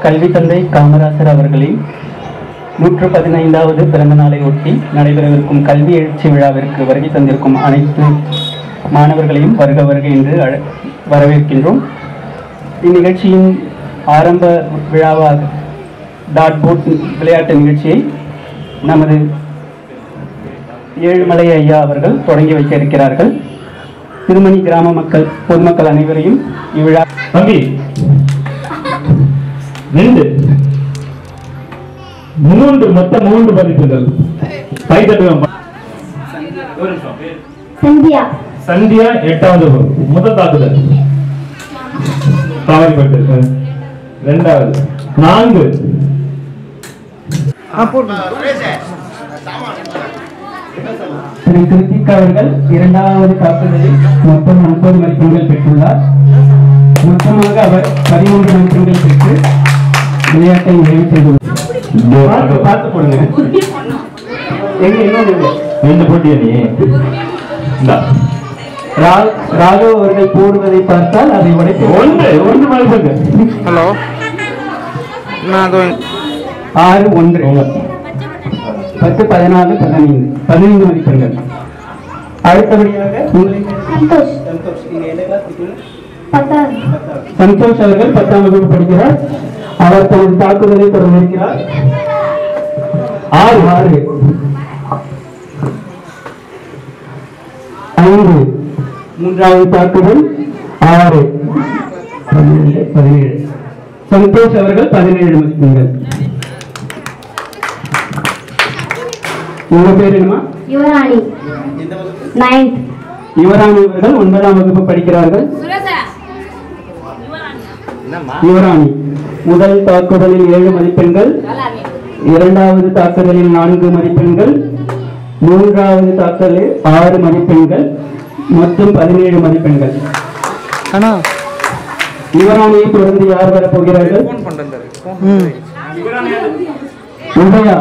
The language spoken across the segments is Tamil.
கல்வி தந்தை காமராசர் அவர்களின் நூற்று பதினைந்தாவது பிறந்த நாளை ஒட்டி நடைபெறவிருக்கும் கல்வி எழுச்சி விழாவிற்கு வருகை தந்திருக்கும் அனைத்து மாணவர்களையும் வருக வருக என்று அழ- வரவேற்கின்றோம் இந்நிகழ்ச்சியின் ஆரம்ப விழாவாக டாட் போட் விளையாட்டு நிகழ்ச்சியை நமது ஏழுமலை ஐயா அவர்கள் தொடங்கி வைக்க இருக்கிறார்கள் திருமணி கிராம மக்கள் பொதுமக்கள் அனைவரையும் இவ்விழா தம்பி ரெண்டு மூன்று மொத்தம் மூன்று பதிப்புகள் கை தட்டுவோம் ஒரு நிமிஷம். சந்தியா சந்தியா எட்டாவது வகுப்பு. முதல் தாக்குதல் தவறிப்பட்டு அஹ். ரெண்டாவது நான்கு திரு கிருத்திக் அவர்கள் இரண்டாவது தாக்குதலில் மொத்தம் முப்பது மதிப்பெண்கள் பெற்றுள்ளார் மொத்தமாக அவர் பதிமூன்று மதிப்பெண்கள் பெற்று விளையாட்டை நிறைவு செய்துள்ளார் பார்த்து பார்த்து போடுங்க எங்க இன்னொன்று இல்லை. ரெண்டு போட்டியா நீ இந்தா. ரா- ராகவ் அவர்கள் போடுவதை பார்த்தால் அதை உடைத்து ஒன்று ஒன்று மதிப்பெண்கள் ஹலோ நான் அதோ ஆறு ஒன்று பத்து பதினாலு பதினைந்து பதினைந்து மதிப்பெண்கள் அடுத்தபடியாக உங்களை சந்தோஷ் சந்தோஷ் நீங்க எந்த class படிக்கிறீங்க? பத்தாவது சந்தோஷ் அவர்கள் பத்தாம் வகுப்பு படிக்கிறார் அவர் தனது தாக்குதலை தொடர்ந்திருக்கிறார் ஆறு ஆறு ஐந்து மூன்றாவது தாக்குதல் ஆறு பதினேழு பதினேழு சந்தோஷ் அவர்கள் பதினேழு மதிப்பெண்கள் உங்க பேர் என்னமா யுவராணி நைன்த் யுவராணி அவர்கள் ஒன்பதாம் வகுப்பு படிக்கிறார்கள் யுவராணி முதல் தாக்குதலில் ஏழு மதிப்பெண்கள் இரண்டாவது தாக்குதலில் நான்கு மதிப்பெண்கள் மூன்றாவது தாக்குதலில் ஆறு மதிப்பெண்கள் மொத்தம் பதினேழு மதிப்பெண்கள் அண்ணா யுவராணியை தொடர்ந்து யார் வரப் போகிறார்கள் ஃபோன் பண்ணுறாரு ஃபோன் உதயா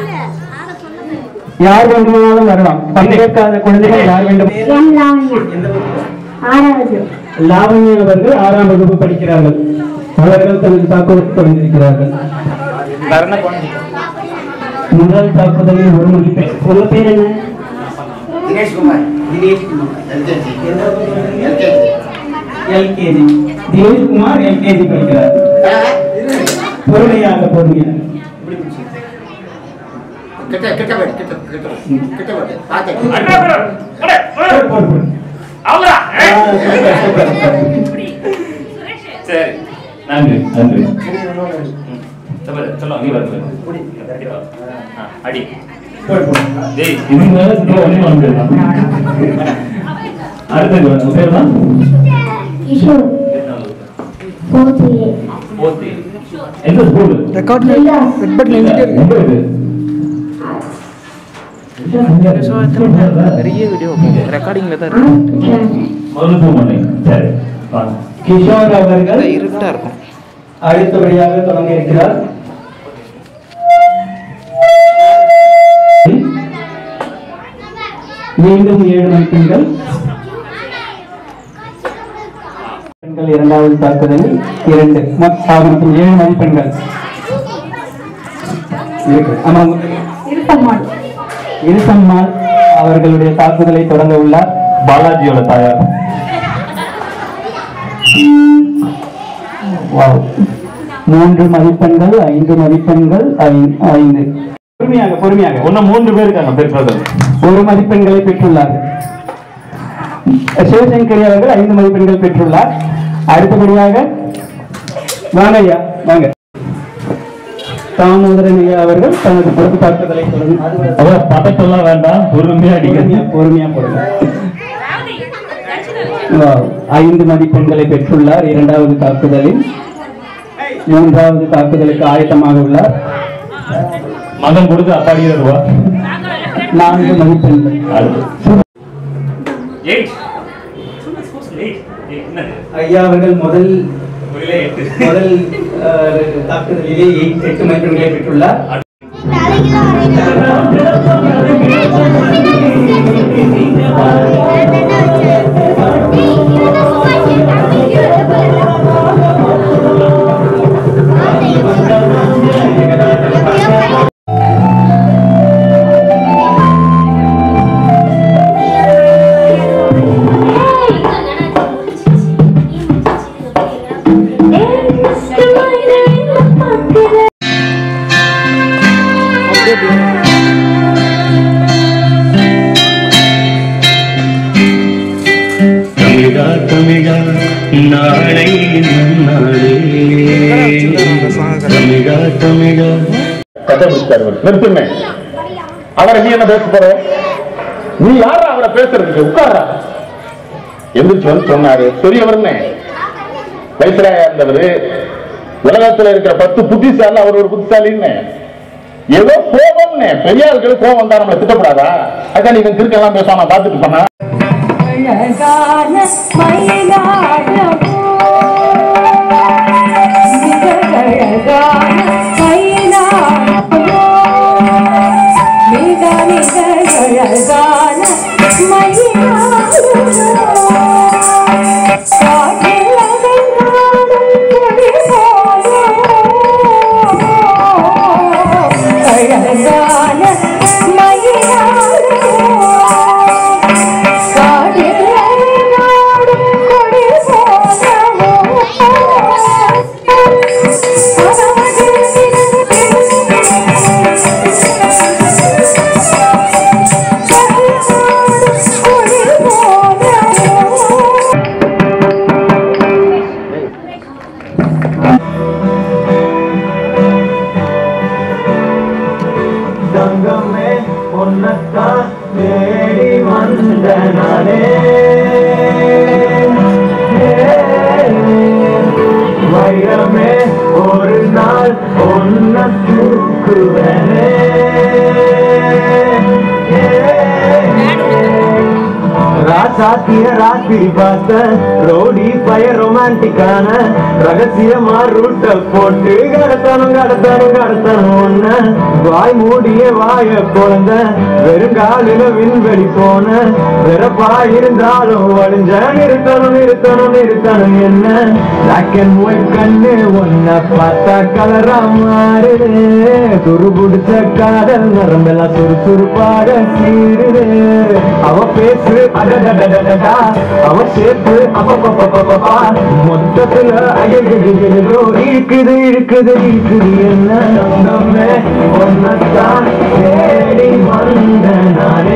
யார் வேண்டுமானாலும் வரலாம் பங்கேற்காத குழந்தைகள் யார் வேண்டும் எம் லாவண்யா ஆறாவது லாவண்யா அவர்கள் ஆறாம் வகுப்பு படிக்கிறார்கள் அவர்கள் தனது தாக்குதலை தொடர்ந்திருக்கிறார்கள் தரண போன முதல் தாக்குதலில் ஒரு மதிப்பெண் உங்க பேர் என்ன Dinesh Kumar Dinesh Kumar LKG LKG Dinesh Kumar LKG படிக்கிறார் பொறுமையாக பொறுமையாக கிட்ட கிட்ட போடு கிட்ட கிட்ட கிட்ட போடு பார்த்தேன் போடு, போடு, போடு. அவ்வளவுதான். ஆ, சூப்பர், சூப்பர், சூப்பர். சரி நன்றி நன்றி சரி, சொல்லு, நீ வர சொல்லு. ஆ, அடி போடு, போடு. டேய் இது மேல சுத்தமா ஒண்ணும் பண்ண முடியாது. அடுத்தது உன் பேர் தான் கிஷோர் ஃபோர்த் ஏ போத்தி எந்த ஸ்கூல் ரெக்கார்ட்ல ரெட் பட்டன் எழுதிட்டே இருக்கு எங்க இது பெரிய வீடியோ ரெக்கார்டிங்ல தான் இருக்கு மருத்துவமனை சரி வாங்க கிஷோர் அவர்கள் இருட்டா இருக்கும் அடுத்தபடியாக தொடங்க இருக்கிறார் மீண்டும் ஏழு மதிப்பெண்கள் பெண்கள் இரண்டாவது தாக்குதலில் இரண்டு மொத்தம் மொத்தம் ஏழு மதிப்பெண்கள் இருக்கு. ஆமா உங்க- இருப்பம்மாள் இருசம்மாள் அவர்களுடைய தாக்குதலை தொடங்க உள்ளார் பாலாஜியோட தாயார் வாவ். மூன்று மதிப்பெண்கள் ஐந்து மதிப்பெண்கள் ஐ- ஐந்து பொறுமையாக பொறுமையாக இன்னும் மூன்று பேர் இருக்காங்க பெற்றோர்கள் ஒரு மதிப்பெண்களை பெற்றுள்ளார் சிவசங்கரி அவர்கள் ஐந்து மதிப்பெண்கள் பெற்றுள்ளார் அடுத்தபடியாக வாங்க ஐயா வாங்க தாமோதரன் ஐயா அவர்கள் தனது பொறுப்பு தாக்குதலை தொடர்ந்து அதான் பதட்டம்லாம் வேண்டாம் பொறுமையா பொறுமையா அடிக்க பொறுமையா போடுங்க வாவ். ஐந்து மதிப்பெண்களை பெற்றுள்ளார் இரண்டாவது தாக்குதலில் மூன்றாவது தாக்குதலுக்கு ஆயத்தமாக உள்ளார் மகன் கொடுத்து அப்பாடியே ரூபா நான்கு மதிப்பெண்கள் அடுத்து எயிட் என்னது ஐயா அவர்கள் முதல் ஒருலே எட்டு முதல் அஹ், தாக்குதலிலே எட்டு எட்டு மதிப்பெண்களை பெற்றுள்ளார் Thank you. நாளை நன்னாளே தமிழா தமிழா கதை முடிச்சாரு இவர். நிறுத்துமே அவரை நீ என்ன பேச போற நீ யாரா அவரை பேசுறதுக்கு உட்கார்றா எந்திரிச்சு வந்து சொன்னாரு பெரியவர்னே வைத்திராயா இருந்தவரு உலகத்துல இருக்கிற பத்து புத்திசாலி அவர் ஒரு புத்திசாலின்னு ஏதோ கோபம்னு பெரிய ஆட்களுக்கு கோபம் வந்தா நம்மளை திட்டப்படாதா அதான் நீங்க கிறுக்கெல்லாம் பேசுவான் நான் பார்த்துட்டு பண்ணா அழகான மயிலாடமோ மிக அழகான மயிலாடமோ மிக மிக அழகான மயிலாடமோ காட்டில் அழகான கொடி போலே. அழகான மயிலாடமோ தங்கமே உன்னத்தான் தேடி வந்த நானே வைரமே ஒரு நாள் ஒன்ன தூக்குவனே ராசாத்திய ராத்திரி பார்த்த ரோடி பய ரொமான்டிக்கான ரகசியமா ரூட்ட போட்டு கடத்தணும் கடத்தணும் கடத்தணும் ஒன்ன வாய் மூடிய வாய குழந்த வெறுங்காலில விண்வெளி போன வெறப்பா இருந்தாலும் வழிஞ்ச நிறுத்தணும் நிறுத்தணும் நிறுத்தணும் என்ன பிளாக் அண்ட் ஒயிட் கண்ணு ஒன்ன பார்த்தா கலரா மாறுது துரு பிடிச்ச காதல் நரம்பெல்லாம் சுறுசுறுப்பாக சீருது அவ பேசு அடடடடடடா அவ சேர்த்து அப்பப்பப்பப்பப்பா மொத்தத்துல ஐயோ இருக்குது இருக்குது இருக்குது என்ன சொந்தமே ஒன்னத்தான் தேடி வந்த நானே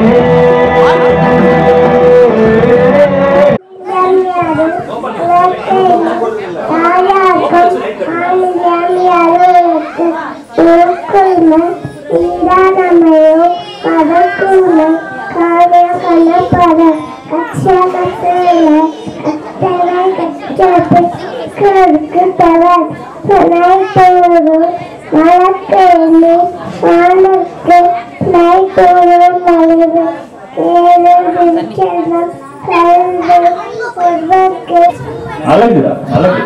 அழகுடா அழகு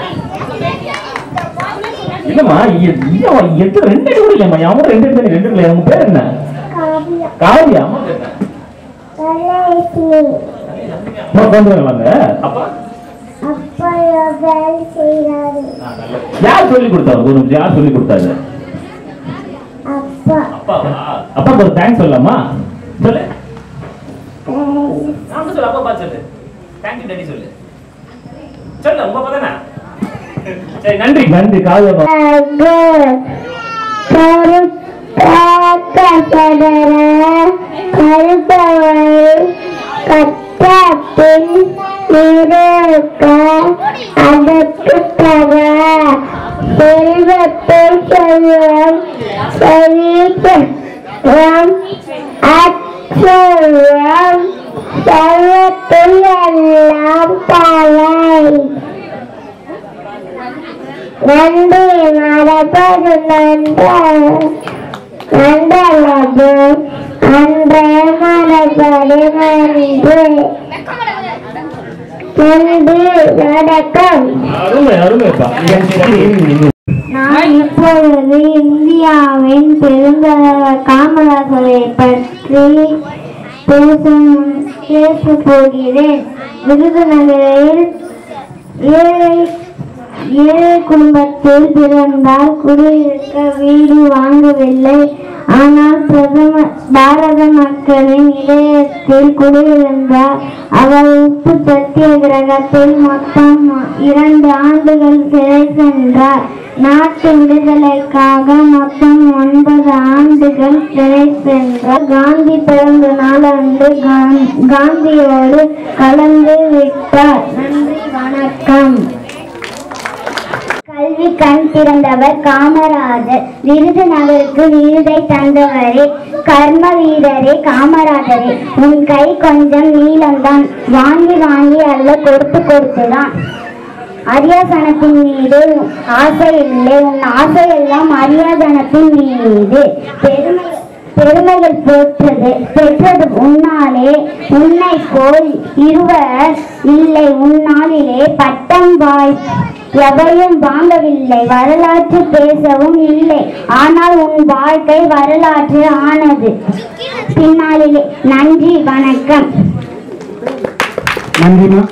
இல்லம்மா இ- இல்லம்மா எட்டு ரெண்டு அடி கூட இல்லைம்மா அவன் ரெண்டு அடி தானே, ரெண்டு இல்லை உங்க பேர் என்ன காவியா அம்மா பேர் என்ன அம்மா உட்காந்துருங்களாங்க அப்பா அப்பா வேலை செய்யறாரு யார் சொல்லி கொடுத்தாரு ஒரு நிமிஷம் யார் சொல்லி கொடுத்தாரு அப்பா அப்பாவா அப்பாவுக்கு ஒரு தேங்க்ஸ் சொல்லலாமா சொல்லு நாம சொல்லு அப்பா பார்த்து சொல்லு தேங்க்யூ டாடி சொல்லு சொல்லு உங்க அப்பா தானே சரி நன்றி நன்றி காவியா கட்டாப்பில் இருக்க அதற்கு தர செல்வத்தை சொல்லும் செல்வம் அச்செல்வம் செல்வத்தில் எல்லாம் தலை நன்றி மரபது நன்ற நன்றல்லது அன்றே மரபது நன்று நன்றி வணக்கம் அருமை அருமைப்பா நான் இப்பொழுது இந்தியாவின் பெருந்தலைவர் காமராஜரை பற்றி பேசும் பேசப் போகிறேன் விருதுநகரில் ஏழை ஏழை குடும்பத்தில் பிறந்தால் குடியிருக்க வீடு வாங்கவில்லை ஆனால் பிரதம பாரத மக்களின் இதயத்தில் குடியிருந்தார் அவர் உப்பு சத்தியகிரகத்தில் மொத்தம் இரண்டு ஆண்டுகள் சிறை சென்றார் நாட்டு விடுதலைக்காக மொத்தம் ஒன்பது ஆண்டுகள் சிறை சென்றார் காந்தி பிறந்த நாளன்று காந்- காந்தியோடு கலந்து விட்டார் நன்றி வணக்கம் கல்வி கண் திறந்தவர் காமராஜர் விருதுநகருக்கு விருதை தந்தவரே கர்ம வீரரே காமராஜரே உன் கை கொஞ்சம் நீளம்தான் வாங்கி வாங்கி அல்ல கொடுத்து கொடுத்துதான் அரியாசனத்தின் மீது ஆசை இல்லை உன் ஆசை எல்லாம் அரியாசனத்தின் மீது பெருமை பெருமைகள் பெற்றது பெற்றது உன்னாலே உன்னை போல் இருவர் இல்லை உன்னாலிலே பட்டம் வாய் எவையும் வாங்கவில்லை வரலாற்று பேசவும் இல்லை ஆனால் உன் வாழ்க்கை வரலாற்று ஆனது பின்னாளிலே நன்றி வணக்கம் நன்றிமா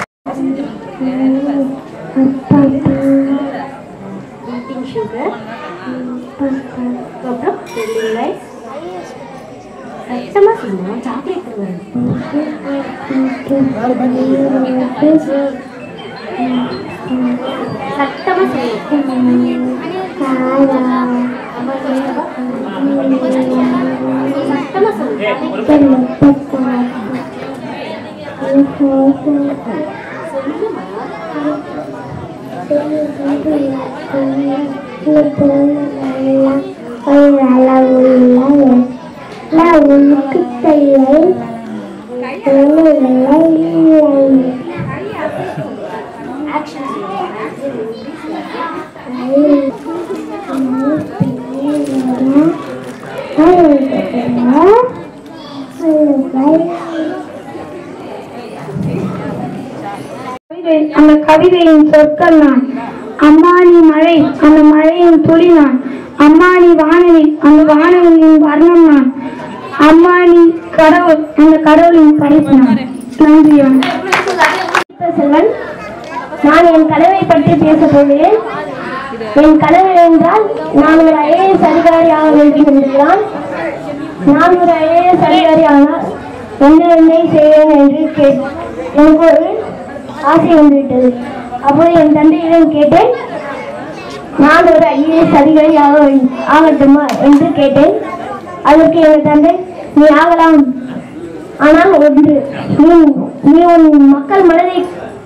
அந்த கவிதையின் சொற்கள் நான் அம்மானி மழை அந்த மழையின் துளி நான் அம்மானி வானவி அந்த வானவியின் வர்ணம் நான் அம்மானி கடவுள் அந்த கடவுளின் படைப்பு நான் நன்றி வணக்கம். செல்வன் நான் என் கனவை பற்றி பேச போகிறேன் என் கனவு என்றால் நான் ஒரு ஐஏஎஸ் அதிகாரி ஆக வேண்டும் என்றுதான் நான் ஒரு ஐஏஎஸ் அதிகாரி ஆனால் என்னென்ன செய்வேன் என்று கேட் எனக்கு ஒரு ஆசை வந்துவிட்டது அப்போது என் தந்தையிடம் கேட்டேன் நான் ஒரு ஐஏஎஸ் அதிகாரி ஆக வேண்டும் ஆகட்டுமா என்று கேட்டேன் அதற்கு என் தந்தை நீ ஆகலாம் ஆனால் ஒன்று நீ நீ உன் மக்கள் மனதை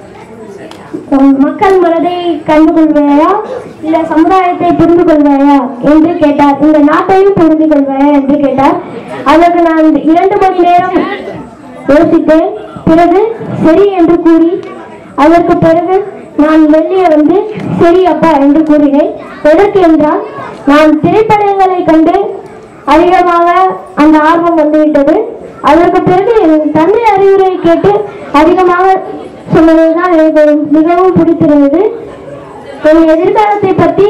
உன் மக்கள் மனதை கண்டு கொள்வாயா இல்ல சமுதாயத்தை புரிந்து கொள்வாயா என்று கேட்டார் இந்த நாட்டையும் புரிந்து கொள்வாயா என்று கேட்டார் அதற்கு நான் இரண்டு மணி நேரம் யோசித்தேன் பிறகு சரி என்று கூறி அதற்கு பிறகு நான் வெளியே வந்து சரி அப்பா என்று கூறினேன் எதற்கு என்றால் நான் திரைப்படங்களை கண்டு அதிகமாக அந்த ஆர்வம் வந்துவிட்டது அதற்கு பிறகு என் தந்தை அறிவுரை கேட்டு அதிகமாக சொன்னதுதான் எனக்கு மிகவும் பிடித்திருந்தது என் எதிர்காலத்தை பற்றி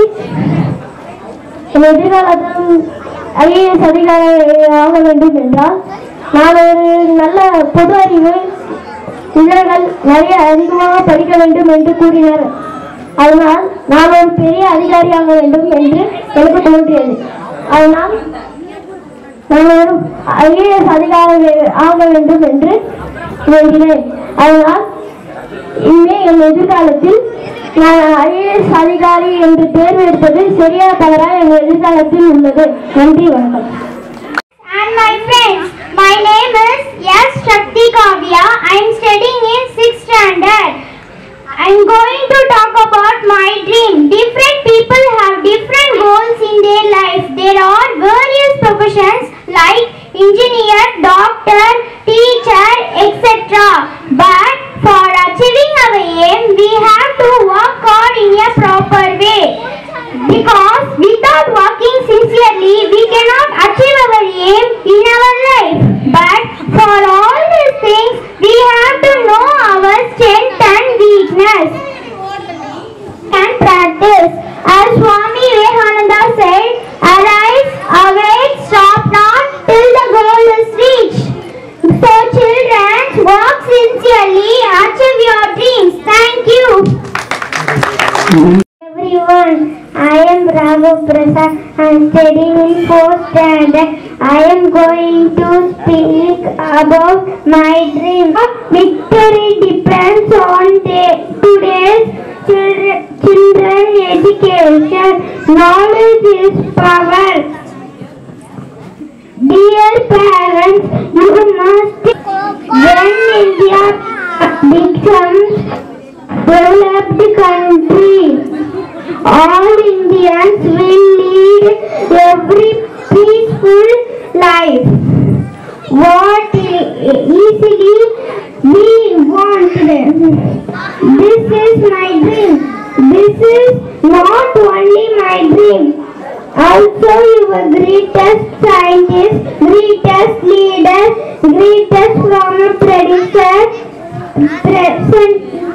என் எதிர்காலத்தில் ஐஏஎஸ் அதிகாரி ஆக வேண்டும் என்றால் நான் ஒரு நல்ல பொது அறிவு இதழ்கள் நிறைய அதிகமாக படிக்க வேண்டும் என்று கூறினர் அதனால் நான் ஒரு பெரிய அதிகாரியாக வேண்டும் என்று எனக்கு தோன்றியது அதனால் நான் ஒரு ஐஏஎஸ் அதிகாரி ஆக வேண்டும் என்று வேண்டினேன் அதனால் இனிமே என் எதிர்காலத்தில் நான் ஐஏஎஸ் அதிகாரி என்று தேர்வு எடுப்பது சரியா தவறா என் எதிர்காலத்தில் உள்ளது நன்றி வணக்கம் And my friends, my name is S. Shakti Kavya. I am studying in 6th standard. I am going to talk about my dream. Different people have different goals in their life. There are various professions like engineer, doctor, teacher, etc. But for achieving our aim, we have to work hard in a proper way. Because without working sincerely, we cannot achieve our aim in our life. But for all these things, we have to know our strength and weakness and practice. As Swami Vivekananda said, arise, awake, stop not till the goal is reached. So children, work sincerely, achieve your dreams. Thank you. everyone. I am Raghav Prasad. I am studying in fourth standard. I am going to speak about my dream. Victory depends on the- today's children, children education. Knowledge is power. Dear parents, you must when India becomes developed country. All Indians will lead every peaceful life. What e- easily we want. This is my dream. This is not only my dream. Also your greatest scientist, greatest leader, greatest from a predecessor, present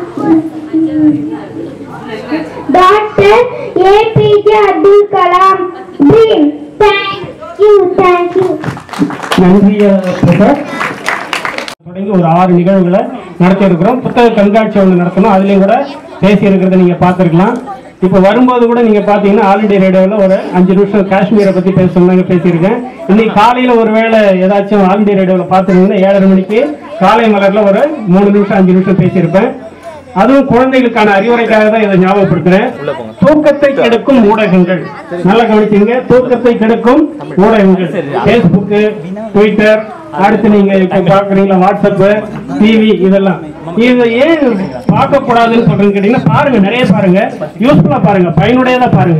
Dr. APJ Abdul Kalam. Dream. Thank you, thank you. நன்றி பிரசாத் தொடங்கி ஒரு ஆறு நிகழ்வுகளை நடத்தி இருக்கிறோம் புத்தக கண்காட்சி ஒன்று நடத்தணும் அதுலேயும் கூட பேசி இருக்கிறத நீங்க பார்த்துருக்கலாம் இப்போ வரும்போது கூட நீங்க பார்த்தீங்கன்னா ஆல் இண்டியா ரேடியோவில் ஒரு அஞ்சு நிமிஷம் காஷ்மீரை பத்தி பேச சொன்னாங்க பேசியிருக்கேன் இன்னைக்கு காலையில ஒருவேளை ஏதாச்சும் ஆல் இண்டியா ரேடியோவில் பார்த்துருந்தீங்கன்னா ஏழரை மணிக்கு காலை மலர்ல ஒரு மூணு நிமிஷம் அஞ்சு நிமிஷம் பேசியிருப்பேன் அதுவும் குழந்தைகளுக்கான அறிவுரைக்காக தான் இதை ஞாபகப்படுத்துறேன் தூக்கத்தை கெடுக்கும் ஊடகங்கள் நல்லா கவனிச்சுங்க தூக்கத்தை கெடுக்கும் ஊடகங்கள் Facebook ட்விட்டர் அடுத்து நீங்க இப்ப பாக்குறீங்களா வாட்ஸ்அப் டிவி இதெல்லாம் இது ஏன் பார்க்க கூடாதுன்னு சொல்றேன்னு கேட்டீங்கன்னா பாருங்க நிறைய பாருங்க யூஸ்ஃபுல்லா பாருங்க பயனுடையதா பாருங்க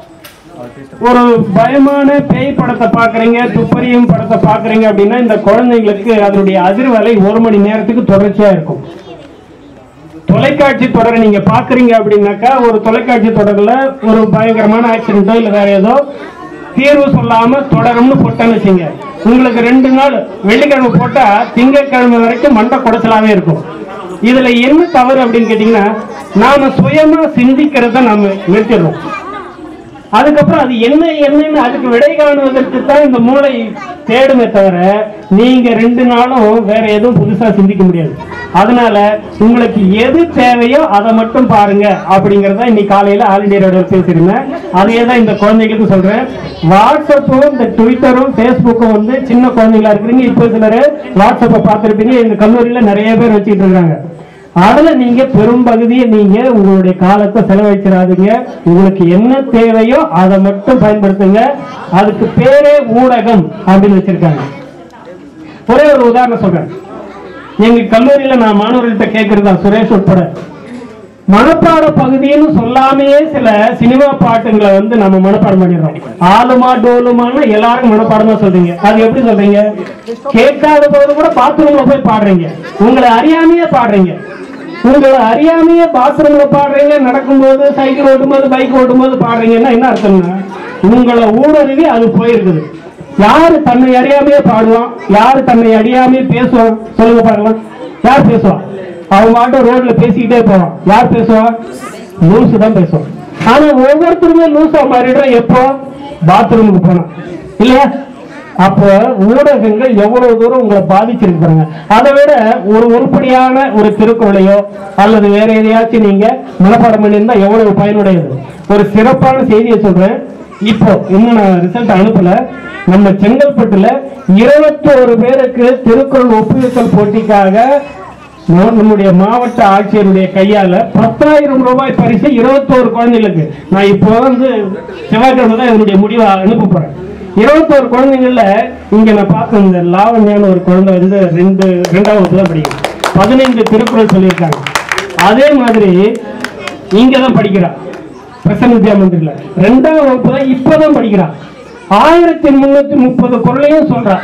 ஒரு பயமான பேய் படத்தை பாக்குறீங்க துப்பறியும் படத்தை பாக்குறீங்க அப்படின்னா இந்த குழந்தைங்களுக்கு அதனுடைய அதிர்வலை ஒரு மணி நேரத்துக்கு தொடர்ச்சியா இருக்கும் தொலைக்காட்சி தொடரை நீங்க பாக்குறீங்க அப்படின்னாக்கா ஒரு தொலைக்காட்சி தொடர்ல ஒரு பயங்கரமான ஆக்சிடென்ட்டோ இல்ல வேற ஏதோ தீர்வு சொல்லாம தொடரும்னு போட்டேன்னு வச்சுங்க உங்களுக்கு ரெண்டு நாள் வெள்ளிக்கிழமை போட்டா திங்கட்கிழமை வரைக்கும் மண்டை குடைச்சலாவே இருக்கும் இதுல என்ன தவறு அப்படின்னு கேட்டீங்கன்னா நாம சுயமா சிந்திக்கிறத நாம நிறுத்திடுறோம் அதுக்கப்புறம் அது என்ன என்னன்னு அதுக்கு விடை காணுவதற்கு தான் இந்த மூளை தேடுமே தவிர நீங்க ரெண்டு நாளும் வேற எதுவும் புதுசா சிந்திக்க முடியாது அதனால உங்களுக்கு எது தேவையோ அதை மட்டும் பாருங்க அப்படிங்கறத இன்னைக்கு காலையில ஆல் இண்டியா ரேடியோ பேசியிருந்தேன் அதே தான் இந்த குழந்தைகளுக்கு சொல்றேன் வாட்ஸ்அப்பும் இந்த ட்விட்டரும் ஃபேஸ்புக்கும் வந்து சின்ன குழந்தைங்களா இருக்கிறீங்க இப்போ சிலர் வாட்ஸ்அப்பை பார்த்துருப்பீங்க எங்க கல்லூரியில நிறைய பேர் வச்சுட்டு இருக்காங்க அதுல நீங்க பெரும்பகுதியை நீங்க உங்களுடைய காலத்தை செலவழிச்சிடாதீங்க உங்களுக்கு என்ன தேவையோ அதை மட்டும் பயன்படுத்துங்க அதுக்கு பேரே ஊடகம் அப்படின்னு வச்சிருக்காங்க ஒரே ஒரு உதாரணம் சொல்றேன் எங்க கல்லூரியில நான் மாணவர்கள்ட்ட கேட்கறதா சுரேஷ் உட்பட மனப்பாட பகுதின்னு சொல்லாமையே சில சினிமா பாட்டுங்களை வந்து நம்ம மனப்பாடம் பண்ணிடுறோம் ஆலுமா டோலுமான்னு எல்லாரும் மனப்பாடமா சொல்றீங்க அது எப்படி சொல்றீங்க கேட்காத போது கூட பாத்ரூம்ல போய் பாடுறீங்க உங்களை அறியாமையே பாடுறீங்க உங்களை அறியாமையே பாத்ரூம்ல பாடுறீங்க நடக்கும்போது சைக்கிள் ஓட்டும்போது பைக் ஓட்டும்போது பாடுறீங்கன்னா என்ன அர்த்தம்னா உங்களை ஊடுருவி அது போயிருக்குது யாரு தன்னை அறியாமையே பாடுவான் யாரு தன்னை அறியாமையே பேசுவான் சொல்லுங்க பார்க்கலாம் யார் பேசுவான் அவன் மாட்டும் ரோட்ல பேசிக்கிட்டே போவான் யார் பேசுவா லூசு தான் பேசுவான் ஆனா ஒவ்வொருத்தருமே லூசா மாறிடுறோம் எப்போ பாத்ரூமுக்கு போனோம் இல்லையா அப்போ ஊடகங்கள் எவ்வளவு தூரம் உங்களை பாதிச்சிருக்கு பாருங்க அதை விட ஒரு உருப்படியான ஒரு திருக்குறளையோ அல்லது வேற எதையாச்சும் நீங்க மனப்பாடம் பண்ணியிருந்தா எவ்வளவு பயனுடையது ஒரு சிறப்பான செய்தியை சொல்றேன் இப்போ இன்னும் நான் ரிசல்ட் அனுப்பல நம்ம செங்கல்பட்டுல இருபத்தோரு பேருக்கு திருக்குறள் ஒப்புவித்தல் போட்டிக்காக நம்ம- நம்முடைய மாவட்ட ஆட்சியருடைய கையால பத்தாயிரம் ரூபாய் பரிசு இருபத்தோரு குழந்தைகளுக்கு நான் இப்போ வந்து செவ்வாய்க்கிழமை தான் இதனுடைய முடிவை அனுப்ப போறேன் இருபத்தோரு குழந்தைங்கள்ல இங்க நான் பார்த்த இந்த லாவண்யான ஒரு குழந்தை வந்து ரெண்டு ரெண்டாவது வகுப்பு தான் படிக்கும் பதினைந்து திருக்குறள் சொல்லியிருக்காங்க அதே மாதிரி இங்க தான் படிக்கிறா பிரசன்ன வித்யா மந்திரில ரெண்டாம் வகுப்பு தான் இப்பதான் படிக்கிறா ஆயிரத்தி முன்னூத்தி முப்பது குரலையும் சொல்றா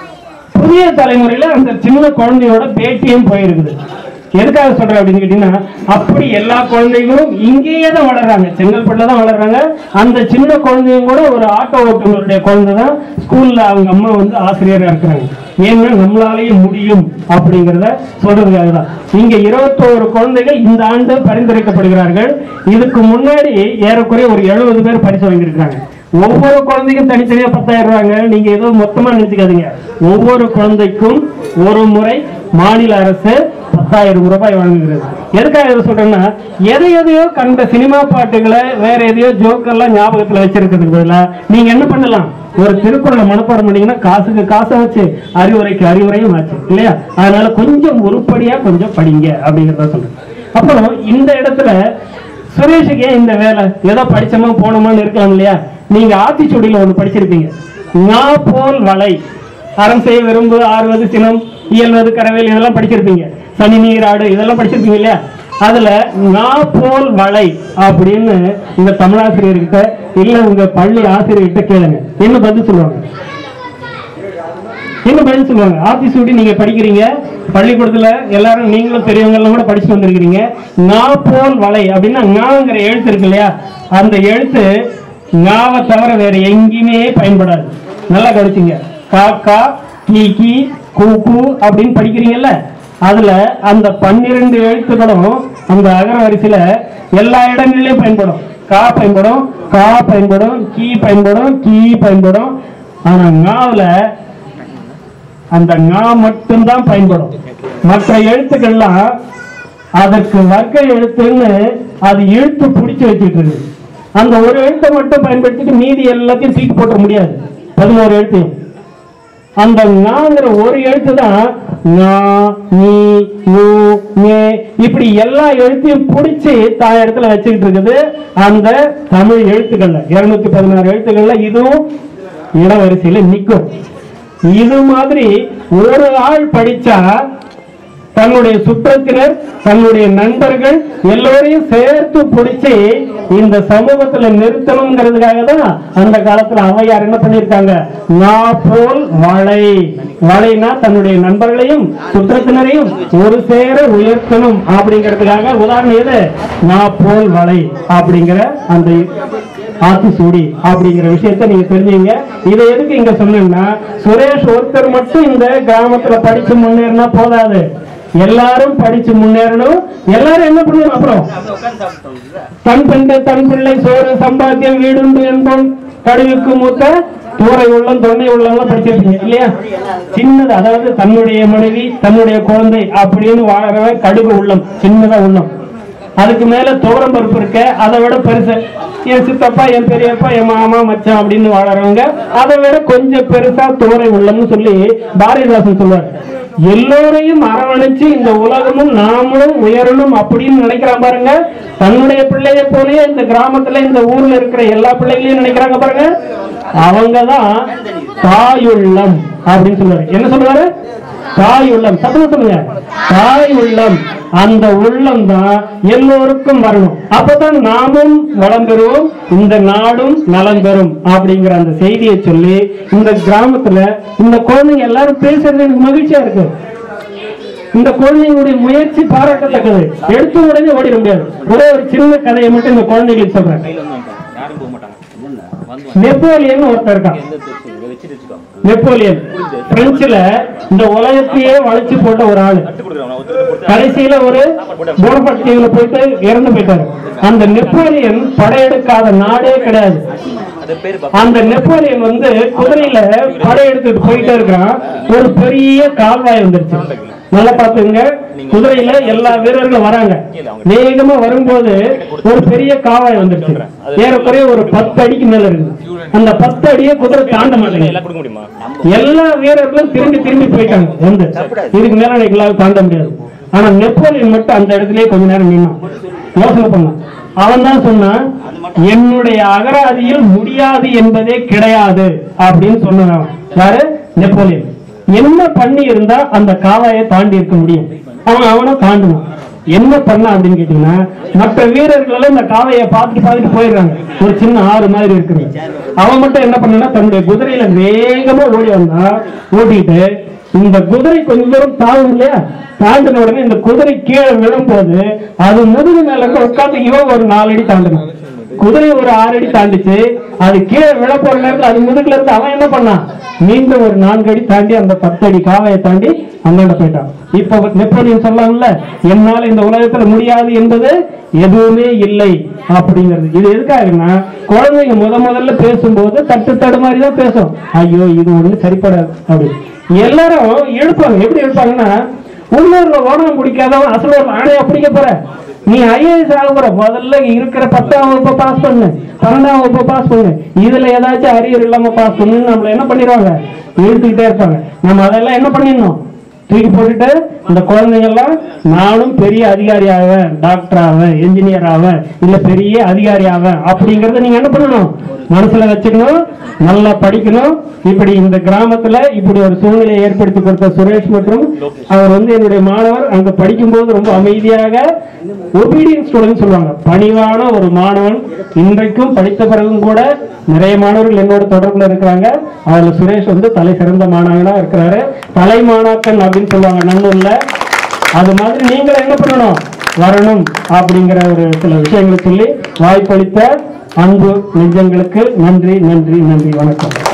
புதிய தலைமுறையில அந்த சின்ன குழந்தையோட பேட்டியும் போயிருக்குது எதுக்காக சொல்றேன் அப்படின்னு கேட்டீங்கன்னா அப்படி எல்லா குழந்தைகளும் இங்கேயே தான் வளர்றாங்க செங்கல்பட்டுல தான் வளர்றாங்க அந்த சின்ன குழந்தையும் கூட ஒரு ஆட்டோ ஓட்டுநருடைய குழந்தை தான் ஸ்கூல்ல அவங்க அம்மா வந்து ஆசிரியரா இருக்கிறாங்க ஏன்னா நம்மளாலேயே முடியும் அப்படிங்கிறத சொல்றதுக்காக தான் இங்க இருபத்தோரு குழந்தைகள் இந்த ஆண்டு பரிந்துரைக்கப்படுகிறார்கள் இதுக்கு முன்னாடி ஏறக்குறைய ஒரு எழுபது பேர் பரிசு வாங்கியிருக்காங்க ஒவ்வொரு குழந்தைக்கும் தனித்தனியா பத்தாயிரம் ரூபாங்க நீங்க ஏதோ மொத்தமா நினைச்சுக்காதீங்க ஒவ்வொரு குழந்தைக்கும் ஒரு முறை மாநில அரசு பத்தாயிரம் ரூபாய் வழங்குகிறது எதுக்காக இதை சொல்றேன்னா எதை எதையோ கண்ட சினிமா பாட்டுகளை வேற எதையோ ஜோக்கெல்லாம் ஞாபகத்துல வச்சிருக்கிறதுக்கு பதிலா நீங்க என்ன பண்ணலாம் ஒரு திருக்குறளை மனப்பாடம் பண்ணீங்கன்னா காசுக்கு காசு ஆச்சு அறிவுரைக்கு அறிவுரையும் ஆச்சு இல்லையா அதனால கொஞ்சம் உருப்படியா கொஞ்சம் படிங்க அப்படிங்கிறத சொல்றேன் அப்புறம் இந்த இடத்துல சுரேஷுக்கு ஏன் இந்த வேலை ஏதோ படிச்சோமா போனோமான்னு இருக்கலாம் இல்லையா நீங்க ஆத்திச்சூடியில ஒண்ணு படிச்சிருப்பீங்க ஞா போல் வலை அறம் செய்ய விரும்பு ஆறுவது சினம் இயல்வது கரவேல் இதெல்லாம் படிச்சிருப்பீங்க சனி நீர் ஆடு இதெல்லாம் படிச்சிருப்பீங்க இல்லையா அதுல நா போல் வளை அப்படின்னு இந்த தமிழாசிரியர்கிட்ட இல்ல உங்க பள்ளி ஆசிரியர்கிட்ட கேளுங்க என்ன பதில் சொல்லுவாங்க என்ன பதில் சொல்லுவாங்க ஆபீஸ் விட்டு நீங்க படிக்கிறீங்க பள்ளிக்கூடத்துல எல்லாரும் நீங்களும் பெரியவங்க எல்லாம் கூட படிச்சுட்டு வந்திருக்கிறீங்க நா போல் வளை அப்படின்னா ஞாங்கிற எழுத்து இருக்கு இல்லையா அந்த எழுத்து ஞாவை தவிர வேற எங்கேயுமே பயன்படாது நல்லா கவனிச்சுங்க காக்கா கீ கீ கூ கூ அப்படின்னு படிக்கிறீங்கல்ல அதுல அந்த பன்னிரண்டு எழுத்துக்களும் அந்த அகர வரிசையில எல்லா இடங்களிலும் பயன்படும் கா பயன்படும் கா பயன்படும் கீ பயன்படும் கீ பயன்படும் ஆனா ஞாவுல அந்த ஞா மட்டும்தான் பயன்படும் மற்ற எழுத்துக்கள்லாம் அதற்கு வர்க்க எழுத்துன்னு அது இழுத்து பிடிச்சு வச்சுட்டு இருக்கு அந்த ஒரு எழுத்தை மட்டும் பயன்படுத்திட்டு மீதி எல்லாத்தையும் தூக்கி போட்ட முடியாது பதினோரு எழுத்தையும் அந்த ஞாங்கிற ஒரு எழுத்து தான் ஞா, நீ, நூ, ஞே, இப்படி எல்லா எழுத்தையும் பிடிச்சி தான் இடத்துல வச்சுக்கிட்டு இருக்குது அந்த தமிழ் எழுத்துக்கள்ல இருநூத்தி பதினாறு எழுத்துக்கள்ல இதுவும் இடவரிசையில நிற்கும் இது மாதிரி ஒரு ஆள் படிச்சா தன்னுடைய சுற்றத்தினர் தன்னுடைய நண்பர்கள் எல்லோரையும் சேர்த்து பிடிச்சி இந்த சமூகத்துல நிறுத்தணுங்கிறதுக்காக தான் அந்த காலத்துல ஔவையார் என்ன பண்ணிருக்காங்க நா போல் வளை வளைனா தன்னுடைய நண்பர்களையும் சுற்றத்தினரையும் ஒரு சேர உயர்த்தணும் அப்படிங்கிறதுக்காக உதாரணம் எது நா போல் வளை அப்படிங்கிற அந்த ஆத்திசூடி அப்படிங்கிற விஷயத்தை நீங்க தெரிஞ்சுங்க இதை எதுக்கு இங்க சொன்னேன்னா சுரேஷ் ஒருத்தர் மட்டும் இந்த கிராமத்துல படிச்சு முன்னேறினா போதாது எல்லாரும் படிச்சு முன்னேறணும் எல்லாரும் என்ன பண்ணணும் அப்புறம் தன் பெண்டு தன் பிள்ளை சோறு சம்பாத்தியம் வீடுண்டு என்போம் கடுவுக்கு மூத்த தூரை உள்ளம் தொண்டை உள்ளம் படிச்சிருக்கீங்க இல்லையா சின்னது அதாவது தன்னுடைய மனைவி தன்னுடைய குழந்தை அப்படின்னு வாழறவன் கடுகு உள்ளம் சின்னதா உள்ளம் அதுக்கு மேல துவரம் பருப்பு இருக்க அதை விட பெருசு என் சித்தப்பா என் பெரியப்பா என் மாமா மச்சான் அப்படின்னு வாழறவங்க அதை விட கொஞ்சம் பெருசா துவரை உள்ளம்னு சொல்லி பாரதிதாசன் சொல்லுவார் எல்லோரையும் அரவணைச்சு இந்த உலகமும் நாமளும் உயரணும் அப்படின்னு நினைக்கிறான் பாருங்க தன்னுடைய பிள்ளைய போலயே இந்த கிராமத்துல இந்த ஊர்ல இருக்கிற எல்லா பிள்ளைகளையும் நினைக்கிறாங்க பாருங்க அவங்கதான் தாயுள்ளம் அப்படின்னு சொல்லுவாரு என்ன சொல்லுவாரு தாய் உள்ளம் சத்தமா சொல்லுங்க தாய் உள்ளம் அந்த உள்ளம் தான் எல்லோருக்கும் வரணும் அப்பதான் நாமும் வளம் பெறுவோம் இந்த நாடும் நலம் பெறும் அப்படிங்கிற அந்த செய்தியை சொல்லி இந்த கிராமத்துல இந்த குழந்தைங்க எல்லாரும் பேசுறது எனக்கு மகிழ்ச்சியா இருக்கு இந்த குழந்தைங்களுடைய முயற்சி பாராட்டத்தக்கது எடுத்த உடனே ஓடிட முடியாது ஒரே ஒரு சின்ன கதையை மட்டும் இந்த குழந்தைகளுக்கு சொல்றேன் நெப்போலியன் ஒருத்தர் இருக்கான் நெப்போலியன் பிரெஞ்சுல இந்த உலகத்தையே வளைச்சு போட்ட ஒரு ஆளு கடைசியில ஒரு போனபார்ட் தீவுல போயிட்டு இறந்து போயிட்டாரு அந்த நெப்போலியன் படையெடுக்காத நாடே கிடையாது அந்த நெப்போலியன் வந்து குதிரையில படையெடுத்துட்டு போயிட்டே இருக்கிறான் ஒரு பெரிய கால்வாய் வந்துருச்சு நல்லா பாத்துங்க குதிரையில எல்லா வீரர்களும் வராங்க வேகமா வரும்போது ஒரு பெரிய காவாய் வந்துருச்சு ஏறக்குறைய ஒரு பத்து அடிக்கு மேல இருக்கு அந்த பத்து அடியை குதிரை தாண்ட மாட்டேங்குது எல்லா வீரர்களும் திரும்பி திரும்பி போயிட்டாங்க வந்து இதுக்கு மேல எங்களால தாண்ட முடியாது ஆனா நெப்போலியன் மட்டும் அந்த இடத்துலயே கொஞ்ச நேரம் நின்னான் யோசனை பண்ணான் அவன் தான் சொன்னான் என்னுடைய அகராதியில் முடியாது என்பதே கிடையாது அப்படின்னு சொன்னான் யாரு நெப்போலியன் என்ன பண்ணி இருந்தா அந்த காவாயை தாண்டி இருக்க முடியும் அவன் அவனை தாண்டுவான் என்ன பண்ண அப்படின்னு கேட்டீங்கன்னா மற்ற வீரர்கள் எல்லாம் இந்த காவையை பார்த்துட்டு பார்த்துட்டு போயிடுறாங்க ஒரு சின்ன ஆறு மாதிரி இருக்குது அவன் மட்டும் என்ன பண்ணா தன்னுடைய குதிரையில வேகமா ஓடி வந்தா ஓட்டிட்டு இந்த குதிரை கொஞ்ச தூரம் தாவும் இல்லையா தாண்டின உடனே இந்த குதிரை கீழே விழும்போது அது முதுகு மேல இருந்து உட்காந்து இவன் ஒரு நாலு அடி தாண்டணும் குதிரை ஒரு ஆறு அடி தாண்டிச்சு அது கீழே விழ போற நேரத்துல அது முதுகுல இருந்து அவன் என்ன பண்ணான் மீண்டும் ஒரு நான்கு அடி தாண்டி அந்த பத்து அடி காவையை தாண்டி அந்தாண்ட போயிட்டான் இப்ப நெப்போலியன் சொல்லலாம்ல என்னால இந்த உலகத்துல முடியாது என்பது எதுவுமே இல்லை அப்படிங்கிறது இது எதுக்காகன்னா குழந்தைங்க முத முதல்ல பேசும்போது தட்டு தடு மாதிரி தான் பேசும் ஐயோ இது ஒண்ணு சரிப்படாது அப்படி எல்லாரும் எழுப்பாங்க எப்படி எழுப்பாங்கன்னா உள்ளூர்ல ஓடம் பிடிக்காதவன் அசலூர்ல ஆணையா பிடிக்க போற நீ ஐஏஎஸ் ஆக போற முதல்ல இருக்கிற பத்தாம் வகுப்பு பாஸ் பண்ணு பன்னெண்டாம் வகுப்பு பாஸ் பண்ணு இதுல ஏதாச்சும் அரியர் இல்லாம பாஸ் பண்ணு நம்மள என்ன பண்ணிடுவாங்க இழுத்துக்கிட்டே இருப்பாங்க நம்ம அதெல்லாம் என்ன பண்ணிடணும் தூக்கி போட்டுட்டு இந்த குழந்தைங்க எல்லாம் நானும் பெரிய அதிகாரி ஆவேன் டாக்டர் ஆவேன் என்ஜினியர் ஆவேன் இல்ல பெரிய அதிகாரி ஆவேன் அப்படிங்கறத நீங்க என்ன பண்ணணும் மனசுல வச்சுக்கணும் நல்லா படிக்கணும் இப்படி இந்த கிராமத்துல இப்படி ஒரு சூழ்நிலையை ஏற்படுத்தி கொடுத்த சுரேஷ் மற்றும் அவர் வந்து என்னுடைய மாணவர் அங்க படிக்கும்போது ரொம்ப அமைதியாக ஒபீடியன்ஸ் ஸ்டூடெண்ட் சொல்லுவாங்க பணிவான ஒரு மாணவன் இன்றைக்கும் படித்த பிறகும் கூட நிறைய மாணவர்கள் என்னோட தொடர்புல இருக்கிறாங்க அதுல சுரேஷ் வந்து தலை சிறந்த மாணவனா இருக்கிறாரு தலை மாணாக்கன் அப்படின்னு சொல்லுவாங்க நல்லூர்ல அது மாதிரி நீங்களும் என்ன பண்ணணும் வரணும் அப்படிங்கிற ஒரு சில விஷயங்களை சொல்லி வாய்ப்பளித்த அன்பு நெஞ்சங்களுக்கு நன்றி நன்றி நன்றி வணக்கம்